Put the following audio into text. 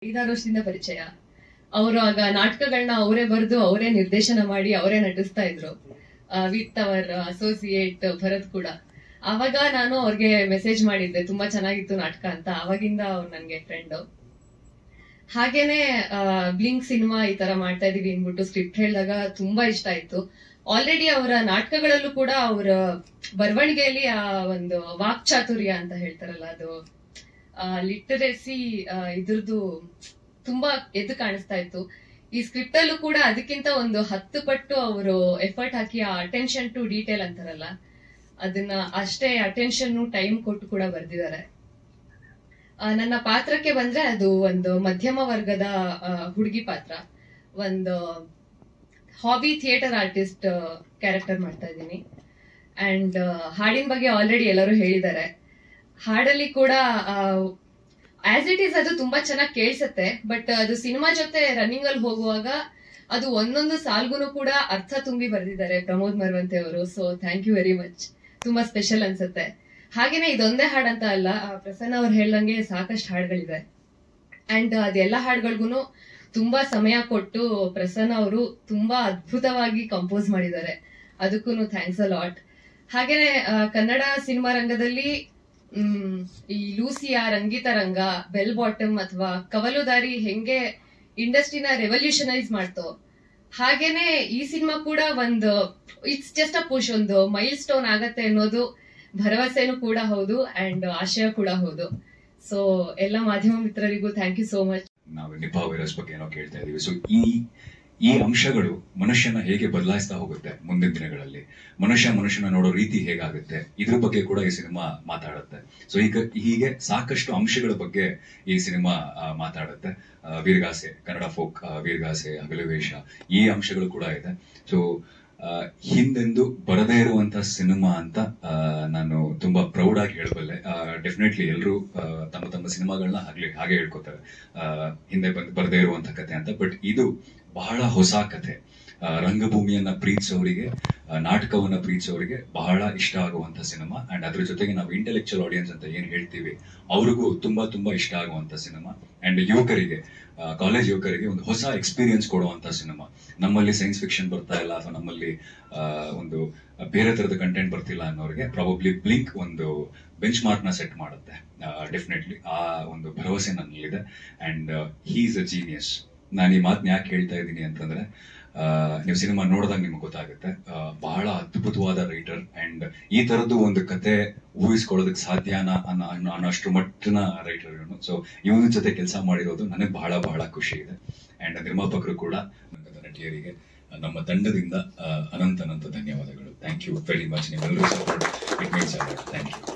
ಐದಾರು ವರ್ಷದಿಂದ ಪರಿಚಯ ಅವರು ಆಗ ನಾಟಕಗಳನ್ನ ಅವರೇ ಬರೆದು ಅವರೇ ನಿರ್ದೇಶನ ಮಾಡಿ ಅವರೇ ನಟಿಸ್ತಾ ಇದ್ರು ವಿತ್ ಅವರ್ ಅಸೋಸಿಯೇಟ್ ಭರತ್ ಕೂಡ ಅವಾಗ ನಾನು ಅವ್ರಿಗೆ ಮೆಸೇಜ್ ಮಾಡಿದ್ದೆ ತುಂಬಾ ಚೆನ್ನಾಗಿತ್ತು ನಾಟಕ ಅಂತ ಅವಾಗಿಂದ ಅವ್ರು ನನ್ಗೆ ಫ್ರೆಂಡ್ ಹಾಗೇನೆ ಬ್ಲಿಂಕ್ ಸಿನಿಮಾ ಈ ತರ ಮಾಡ್ತಾ ಇದೀವಿ ಅಂದ್ಬಿಟ್ಟು ಸ್ಕ್ರಿಪ್ಟ್ ಹೇಳಿದಾಗ ತುಂಬಾ ಇಷ್ಟ ಆಯ್ತು ಆಲ್ರೆಡಿ ಅವರ ನಾಟಕಗಳಲ್ಲೂ ಕೂಡ ಅವರ ಬರವಣಿಗೆಯಲ್ಲಿ ಆ ಒಂದು ವಾಕ್ಚಾತುರ್ಯ ಅಂತ ಹೇಳ್ತಾರಲ್ಲ ಅದು ಲಿಟರೇಸಿ ಇದ್ರದ್ದು ತುಂಬಾ ಎದ್ದು ಕಾಣಿಸ್ತಾ ಇತ್ತು ಈ ಸ್ಕ್ರಿಪ್ಟ್ ಅಲ್ಲೂ ಕೂಡ ಅದಕ್ಕಿಂತ ಒಂದು ಹತ್ತು ಪಟ್ಟು ಅವರು ಎಫರ್ಟ್ ಹಾಕಿ ಆ ಅಟೆನ್ಷನ್ ಟು ಡೀಟೇಲ್ ಅಂತಾರಲ್ಲ ಅದನ್ನ ಅಷ್ಟೇ ಅಟೆನ್ಷನ್ ಟೈಮ್ ಕೊಟ್ಟು ಕೂಡ ಬರ್ದಿದ್ದಾರೆ ಆ, ನನ್ನ ಪಾತ್ರಕ್ಕೆ ಬಂದ್ರೆ ಅದು ಒಂದು ಮಧ್ಯಮ ವರ್ಗದ ಹುಡುಗಿ ಪಾತ್ರ ಒಂದು ಹಾಬಿ ಥಿಯೇಟರ್ ಆರ್ಟಿಸ್ಟ್ ಕ್ಯಾರೆಕ್ಟರ್ ಮಾಡ್ತಾ ಇದ್ದೀನಿ ಅಂಡ್ ಹಾಡಿನ ಬಗ್ಗೆ ಆಲ್ರೆಡಿ ಎಲ್ಲರೂ ಹೇಳಿದ್ದಾರೆ ಹಾಡಲ್ಲಿ ಕೂಡ ಆಸ್ ಇಟ್ ಈಸ್ ಅದು ತುಂಬಾ ಚೆನ್ನಾಗಿ ಕೇಳಿಸುತ್ತೆ ಬಟ್ ಅದು ಸಿನಿಮಾ ಜೊತೆ ರನ್ನಿಂಗ್ ಅಲ್ಲಿ ಹೋಗುವಾಗ ಅದು ಒಂದೊಂದು ಸಾಲ್ಗುನು ಕೂಡ ಅರ್ಥ ತುಂಬಿ ಬರೆದಿದ್ದಾರೆ ಪ್ರಮೋದ್ ಮರವಂತೆ ಅವರು so thank you very much ತುಂಬಾ ಸ್ಪೆಷಲ್ ಅನ್ಸುತ್ತೆ ಹಾಗೇನೆ ಇದೊಂದೇ ಹಾಡಂತ ಅಲ್ಲ ಆ, ಪ್ರಸನ್ನ ಅವ್ರು ಹೇಳ್ದಂಗೆ ಸಾಕಷ್ಟು ಹಾಡುಗಳಿದೆ ಅಂಡ್ ಅದೆಲ್ಲ ಹಾಡುಗಳಿಗೂ ತುಂಬಾ ಸಮಯ ಕೊಟ್ಟು ಪ್ರಸನ್ನ ಅವರು ತುಂಬಾ ಅದ್ಭುತವಾಗಿ ಕಂಪೋಸ್ ಮಾಡಿದ್ದಾರೆ ಅದಕ್ಕೂ ಥ್ಯಾಂಕ್ಸ್ ಅ ಲಾಟ್ ಹಾಗೇನೆ ಆ, ಕನ್ನಡ ಸಿನಿಮಾ ರಂಗದಲ್ಲಿ ಮ್, ಈ Lucia Rangitaranga Bell Bottom ಅಥವಾ ಕವಲುದಾರಿ ಹೆಂಗೆ ಇಂಡಸ್ಟ್ರಿನ ರೆವಲ್ಯೂಷನೈಸ್ ಮಾಡ್ತೋ ಹಾಗೇನೆ ಈ ಸಿನಿಮಾ ಕೂಡ ಒಂದು ಇಟ್ಸ್ ಜಸ್ಟ್ ಅ ಪುಷ್ ಒಂದು ಮೈಲ್ ಸ್ಟೋನ್ ಆಗತ್ತೆ ಅನ್ನೋದು ಭರವಸೆನೂ ಕೂಡ ಹೌದು ಅಂಡ್ ಆಶಯ ಕೂಡ ಹೌದು ಸೊ ಎಲ್ಲ ಮಾಧ್ಯಮ ಮಿತ್ರರಿಗೂ ಥ್ಯಾಂಕ್ ಯು ಸೋ ಮಚ್ ನಾವು ನಿಪಾ ವೈರಸ್ ಬಗ್ಗೆ ಏನೋ ಕೇಳ್ತಾ ಇದೀವಿ ಸೊ ಈ ಈ ಅಂಶಗಳು ಮನುಷ್ಯನ ಹೇಗೆ ಬದಲಾಯಿಸ್ತಾ ಹೋಗುತ್ತೆ ಮುಂದಿನ ದಿನಗಳಲ್ಲಿ ಮನುಷ್ಯ ಮನುಷ್ಯನ ನೋಡೋ ರೀತಿ ಹೇಗಾಗುತ್ತೆ ಇದ್ರ ಬಗ್ಗೆ ಕೂಡ ಈ ಸಿನಿಮಾ ಮಾತಾಡುತ್ತೆ ಸೊ ಈಗ ಹೀಗೆ ಸಾಕಷ್ಟು ಅಂಶಗಳ ಬಗ್ಗೆ ಈ ಸಿನಿಮಾ ಆ, ಮಾತಾಡುತ್ತೆ ಆ, ವೀರಗಾಸೆ ಕನ್ನಡ ಫೋಕ್ ಆ, ವೀರಗಾಸೆ ಹಗಲುವೇಷ ಈ ಅಂಶಗಳು ಕೂಡ ಇದೆ ಸೊ ಹಿಂದೆಂದು ಬರದೇ ಇರುವಂತ ಸಿನಿಮಾ ಅಂತ ಆ, ನಾನು ತುಂಬಾ ಪ್ರೌಡ್ ಆಗಿ ಹೇಳಬಲ್ಲೆ ಡೆಫಿನೆಟ್ಲಿ ಎಲ್ಲರೂ ತಮ್ಮ ತಮ್ಮ ಸಿನಿಮಾಗಳನ್ನ ಹಾಗೆ ಹಾಗೆ ಹೇಳ್ಕೊತಾರೆ ಆ, ಹಿಂದೆ ಬಂದ್ ಬರದೇ ಇರುವಂತ ಕತೆ ಅಂತ ಬಟ್ ಇದು ಬಹಳ ಹೊಸ ಕಥೆ ಆ, ರಂಗಭೂಮಿಯನ್ನ ಪ್ರೀತಿಸೋರಿಗೆ ಆ, ನಾಟಕವನ್ನ ಪ್ರೀತಿಸೋರಿಗೆ ಬಹಳ ಇಷ್ಟ ಆಗುವಂತ ಸಿನಿಮಾ ಅಂಡ್ ಅದ್ರ ಜೊತೆಗೆ ನಾವು ಇಂಟೆಲೆಕ್ಚುಯಲ್ ಆಡಿಯನ್ಸ್ ಅಂತ ಏನ್ ಹೇಳ್ತೀವಿ ಅವ್ರಿಗೂ ತುಂಬಾ ತುಂಬಾ ಇಷ್ಟ ಆಗುವಂತ ಸಿನಿಮಾ ಅಂಡ್ ಯುವಕರಿಗೆ ಕಾಲೇಜ್ ಯುವಕರಿಗೆ ಒಂದು ಹೊಸ ಎಕ್ಸ್ಪೀರಿಯನ್ಸ್ ಕೊಡುವಂತ ಸಿನಿಮಾ ನಮ್ಮಲ್ಲಿ ಸೈನ್ಸ್ ಫಿಕ್ಷನ್ ಬರ್ತಾ ಇಲ್ಲ ಅಥವಾ ನಮ್ಮಲ್ಲಿ ಆ, ಒಂದು ಬೇರೆ ತರದ ಕಂಟೆಂಟ್ ಬರ್ತಿಲ್ಲ ಅನ್ನೋರಿಗೆ ಪ್ರಾಬಬ್ಲಿ ಬ್ಲಿಂಕ್ ಒಂದು ಬೆಂಚ್ ಮಾರ್ಕ್ ನ ಸೆಟ್ ಮಾಡುತ್ತೆ ಡೆಫಿನೆಟ್ಲಿ ಆ ಒಂದು ಭರವಸೆ ನನ್ನಲ್ಲಿದೆ ಅಂಡ್ ಹೀಸ್ ಅ ಜೀನಿಯಸ್ ನಾನು ಈ ಮಾತನ್ನ ಯಾಕೆ ಹೇಳ್ತಾ ಇದ್ದೀನಿ ಅಂತಂದ್ರೆ ಆ, ನೀವು ಸಿನಿಮಾ ನೋಡಿದಾಗ ನಿಮ್ಗೆ ಗೊತ್ತಾಗುತ್ತೆ ಆ, ಬಹಳ ಅದ್ಭುತವಾದ ರೈಟರ್ ಅಂಡ್ ಈ ತರದ್ದು ಒಂದು ಕತೆ ಊಹಿಸ್ಕೊಳ್ಳೋದಕ್ಕೆ ಸಾಧ್ಯನಾ ಅನ್ನೋ ಅನ್ನೋ ಅನ್ನೋಷ್ಟು ಮಟ್ಟಿನ ರೈಟರ್ ಇವನು ಸೊ ಇವನ ಜೊತೆ ಕೆಲಸ ಮಾಡಿರೋದು ನನಗೆ ಬಹಳ ಬಹಳ ಖುಷಿ ಇದೆ ಅಂಡ್ ನಿರ್ಮಾಪಕರು ಕೂಡ ರಂಗದ ನಟಿಯರಿಗೆ ಆ, ನಮ್ಮ ತಂಡದಿಂದ ಆ, ಅನಂತ ಅನಂತ ಧನ್ಯವಾದಗಳು ಥ್ಯಾಂಕ್ ಯು ವೆರಿ ಮಚ್ ನೀವೆಲ್ಲರೂ support it means thank you